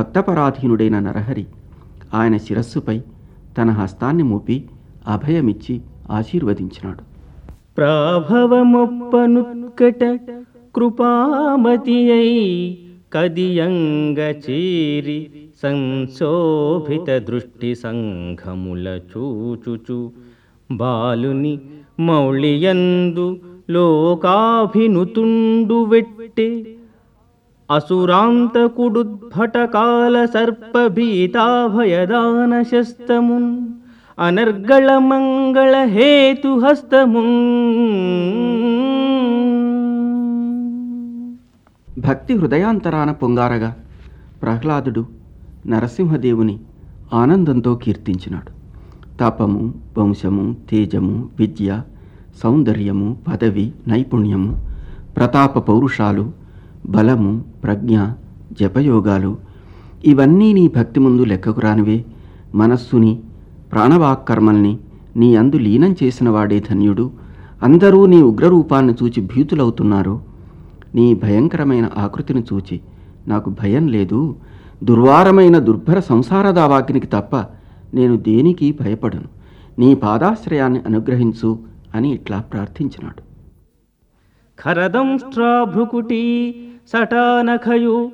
భక్తపరాధీనుడైన నరహరి ఆయన శిరస్సుపై తన హస్తాన్ని మూపి అభయమిచ్చి ఆశీర్వదించినాడు ప్రాభవమొప్పనుక్కట కృపామతి అయి కదియంగ చేరి సంశోభిత దృష్టి సంఘముల చూచుచు బాలుని మౌళియందు లోకాభినుతుండు వెట్టె అసురాంతకుడుద్భటకాల సర్పభీతాభయదాన శస్తమున్ అనర్గళ మంగళ హేతు హస్తమున్ భక్తి హృదయాంతరాన పొంగారగా ప్రహ్లాదుడు నరసింహదేవుని ఆనందంతో కీర్తించినాడు తపము వంశము తేజము విద్య సౌందర్యము పదవి నైపుణ్యము ప్రతాప పౌరుషాలు బలము ప్రజ్ఞ జపయోగాలు ఇవన్నీ నీ భక్తి ముందు లెక్కకు రానివే మనస్సుని ప్రాణవాక్కర్మల్ని నీ అందు లీనం చేసిన వాడే ధన్యుడు అందరూ నీ ఉగ్రరూపాన్ని చూచి భీతులవుతున్నారు నీ భయంకరమైన ఆకృతిని చూచి నాకు భయం లేదు దుర్వారమైన దుర్భర సంసార దావాగ్నికి తప్ప నేను దేనికి భయపడను నీ పాదాశ్రయాన్ని అనుగ్రహించు అని ఇట్లా ప్రార్థించినాడు ఖరదంష్ట్రాభృకుటీ సటానఖయు